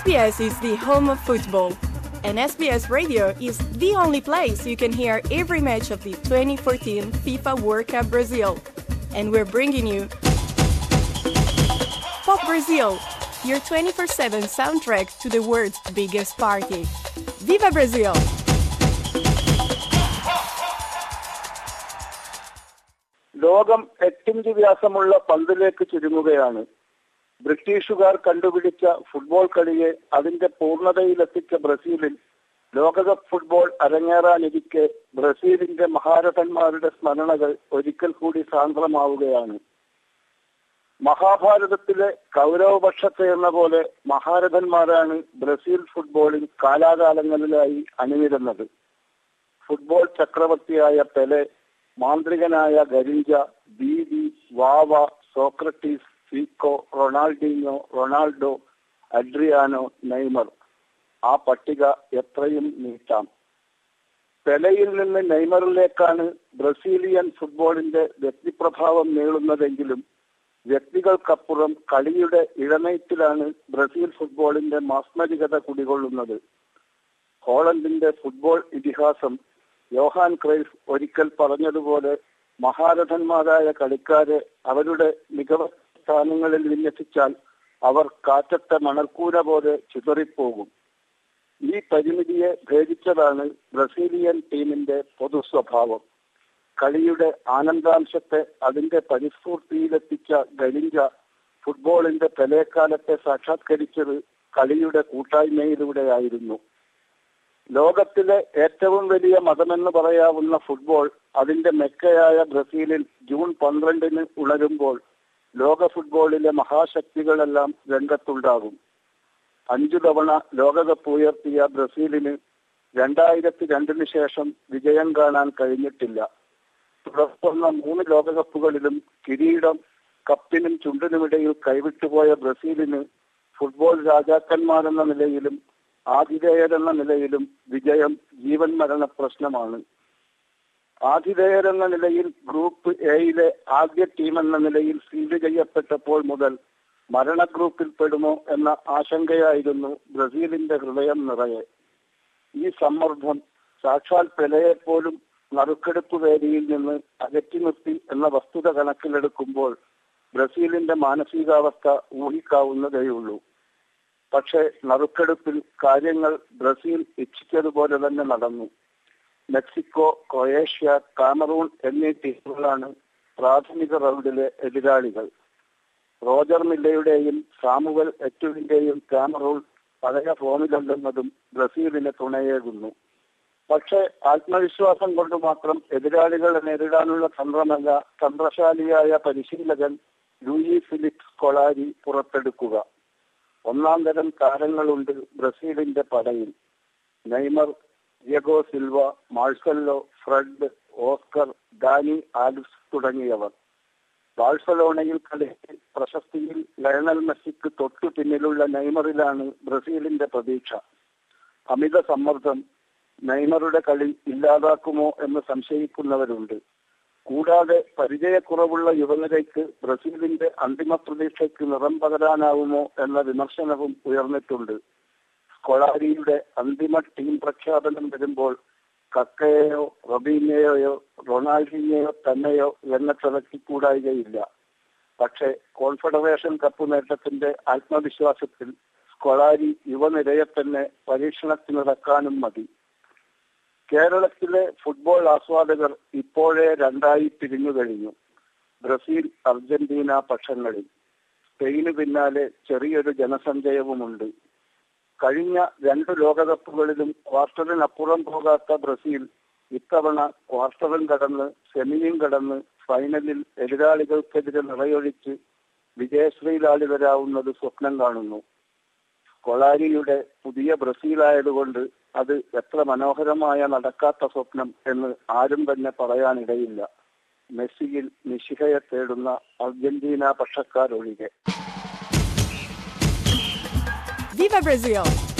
SBS is the home of football, and SBS Radio is the only place you can hear every match of the 2014 FIFA World Cup Brazil. And we're bringing you Pop Brazil, your 24 7 soundtrack to the world's biggest party. Viva Brazil! ലോകം എട്ടിഞ്ച് വ്യാസമുള്ള പന്തിലേക്ക് ചുരുങ്ങുകയാണ് ബ്രിട്ടീഷുകാർ കണ്ടുപിടിച്ച football കളിയെ അതിന്റെ പൂർണ്ണതയിലെത്തിച്ച ബ്രസീലിൽ ലോകകപ്പ് football അരങ്ങേറാനിരിക്കെ ബ്രസീലിന്റെ മഹാരഥന്മാരുടെ സ്മരണകൾ ഒരിക്കൽ കൂടി സാന്ദ്രമാവുകയാണ് മഹാഭാരതത്തിലെ കൗരവപക്ഷത്തെ എന്ന പോലെ മഹാരഥന്മാരാണ് ബ്രസീൽ ഫുട്ബോളിൽ കാലാകാലങ്ങളിലായി അണിനിരുന്നത് ഫുട്ബോൾ ചക്രവർത്തിയായ പെലെ മാന്ത്രികനായ ഗരിഞ്ച ബീബി വാവ സോക്രട്ടീസ് ഫീക്കോ റൊണാൾഡിനോ റൊണാൾഡോ അഡ്രിയാനോ നെയ്മർ ആ പട്ടിക എത്രയും നീട്ടാം പെലയിൽ നിന്ന് നെയ്മറിലേക്കാണ് ബ്രസീലിയൻ ഫുട്ബോളിന്റെ വ്യക്തിപ്രഭാവം നീളുന്നതെങ്കിലും വ്യക്തികൾക്കപ്പുറം കളിയുടെ ഇഴനയത്തിലാണ് ബ്രസീൽ ഫുട്ബോളിന്റെ മാസ്മരികത കുടികൊള്ളുന്നത് ഹോളണ്ടിന്റെ ഫുട്ബോൾ ഇതിഹാസം യോഹാൻ ക്രൈഫ് ഒരിക്കൽ പറഞ്ഞതുപോലെ മഹാരഥന്മാരായ കളിക്കാരെ അവരുടെ മികവ് സ്ഥാനങ്ങളിൽ വിന്യസിച്ചാൽ അവർ കാറ്റത്തെ മണൽക്കൂര പോലെ ചിതറിപ്പോകും ഈ പരിമിതിയെ ഭേദിച്ചതാണ് ബ്രസീലിയൻ ടീമിന്റെ പൊതു സ്വഭാവം കളിയുടെ ആനന്ദാംശത്തെ അതിന്റെ പരിസ്ഫൂർത്തിയിലെത്തിച്ച ഗരിഞ്ച ഫുട്ബോളിന്റെ പെലേക്കാലത്തെ സാക്ഷാത്കരിച്ചത് കളിയുടെ കൂട്ടായ്മയിലൂടെയായിരുന്നു ലോകത്തിലെ ഏറ്റവും വലിയ മതമെന്ന് പറയാവുന്ന ഫുട്ബോൾ അതിന്റെ മെക്കയായ ബ്രസീലിൽ ജൂൺ പന്ത്രണ്ടിന് ഉണരുമ്പോൾ ലോക ഫുട്ബോളിലെ മഹാശക്തികളെല്ലാം രംഗത്തുണ്ടാകും അഞ്ചു തവണ ലോകകപ്പ് ഉയർത്തിയ ബ്രസീലിന് രണ്ടായിരത്തി രണ്ടിന് ശേഷം വിജയം കാണാൻ കഴിഞ്ഞിട്ടില്ല തുടർന്ന മൂന്ന് ലോകകപ്പുകളിലും കിരീടം കപ്പിനും ചുണ്ടിനുമിടയിൽ കൈവിട്ടുപോയ ബ്രസീലിന് ഫുട്ബോൾ രാജാക്കന്മാരെന്ന നിലയിലും ആതിഥേയരെന്ന നിലയിലും വിജയം ജീവൻ മരണ പ്രശ്നമാണ് ആതിഥേയരെന്ന നിലയിൽ ഗ്രൂപ്പ് എയിലെ ആദ്യ ടീം എന്ന നിലയിൽ സീഡ് ചെയ്യപ്പെട്ടപ്പോൾ മുതൽ മരണ ഗ്രൂപ്പിൽ പെടുമോ എന്ന ആശങ്കയായിരുന്നു ബ്രസീലിന്റെ ഹൃദയം നിറയെ ഈ സമ്മർദ്ദം സാക്ഷാൽ പെലയെ പോലും നറുക്കെടുപ്പ് വേദിയിൽ നിന്ന് അകറ്റി നിർത്തി എന്ന വസ്തുത കണക്കിലെടുക്കുമ്പോൾ ബ്രസീലിന്റെ മാനസികാവസ്ഥ ഊഹിക്കാവുന്നതേയുള്ളൂ പക്ഷേ നറുക്കെടുപ്പിൽ കാര്യങ്ങൾ ബ്രസീൽ ഇച്ഛിച്ചതുപോലെ തന്നെ നടന്നു മെക്സിക്കോ ക്രൊയേഷ്യ കാമറൂൺ എന്നീ ടീമുകളാണ് പ്രാഥമിക റൗണ്ടിലെ എതിരാളികൾ റോജർ മില്ലയുടെയും സാമുവൽ എറ്റുവിന്റെയും കാമറൂൺ പഴയ ഫോമിലല്ലെന്നതും ബ്രസീലിന് തുണയേകുന്നു പക്ഷേ ആത്മവിശ്വാസം കൊണ്ട് മാത്രം എതിരാളികളെ നേരിടാനുള്ള തന്ത്രമല്ല തന്ത്രശാലിയായ പരിശീലകൻ ലൂയി ഫിലിപ്സ് കൊളാരി പുറത്തെടുക്കുക ഒന്നാം തരം താരങ്ങളുണ്ട് ബ്രസീലിന്റെ പടയിൽ Neymar Diego Silva Marcelo Fred Oscar Dani Alves തുടങ്ങിയവർ ബാഴ്സലോണയിൽ കളിച്ച് പ്രശസ്തിയിൽ ലയണൽ മെസ്സിക്ക് തൊട്ടു പിന്നിലുള്ള നെയ്മറിലാണ് ബ്രസീലിന്റെ പ്രതീക്ഷ അമിത സമ്മർദ്ദം നെയ്മറുടെ കളി ഇല്ലാതാക്കുമോ എന്ന് സംശയിക്കുന്നവരുണ്ട് കൂടാതെ പരിചയക്കുറവുള്ള യുവനിരയ്ക്ക് ബ്രസീലിന്റെ അന്തിമ പ്രതീക്ഷയ്ക്ക് നിറം പകരാനാവുമോ എന്ന വിമർശനവും ഉയർന്നിട്ടുണ്ട് സ്കൊളാരിയുടെ അന്തിമ ടീം പ്രഖ്യാപനം വരുമ്പോൾ കക്കയെയോ റബീനയെയോ റൊണാൾഡിനെയോ തന്നെയോ രംഗത്തിറക്കിക്കൂടായികയില്ല പക്ഷേ കോൺഫെഡറേഷൻ കപ്പ് നേട്ടത്തിന്റെ ആത്മവിശ്വാസത്തിൽ സ്കൊളാരി യുവനിരയെ തന്നെ പരീക്ഷണത്തിനിറക്കാനും മതി കേരളത്തിലെ ഫുട്ബോൾ ആസ്വാദകർ ഇപ്പോഴേ രണ്ടായി പിരിഞ്ഞു കഴിഞ്ഞു ബ്രസീൽ അർജന്റീന പക്ഷങ്ങളിൽ സ്പെയിന് പിന്നാലെ ചെറിയൊരു ജനസഞ്ചയവുമുണ്ട് കഴിഞ്ഞ രണ്ട് ലോകകപ്പുകളിലും ക്വാർട്ടറിനപ്പുറം പോകാത്ത ബ്രസീൽ ഇത്തവണ ക്വാർട്ടറും കടന്ന് സെമിയും കടന്ന് ഫൈനലിൽ എതിരാളികൾക്കെതിരെ നിറയൊഴിച്ച് വിജയശ്രീലാളിതരാവുന്നത് സ്വപ്നം കാണുന്നു കൊളാരിയുടെ പുതിയ ബ്രസീലായതുകൊണ്ട് അത് എത്ര മനോഹരമായ നടക്കാത്ത സ്വപ്നം എന്ന് ആരും തന്നെ പറയാനിടയില്ല മെസ്സിയിൽ നിശിഹയെ തേടുന്ന അർജന്റീന പക്ഷക്കാരൊഴികെ Viva Brazil!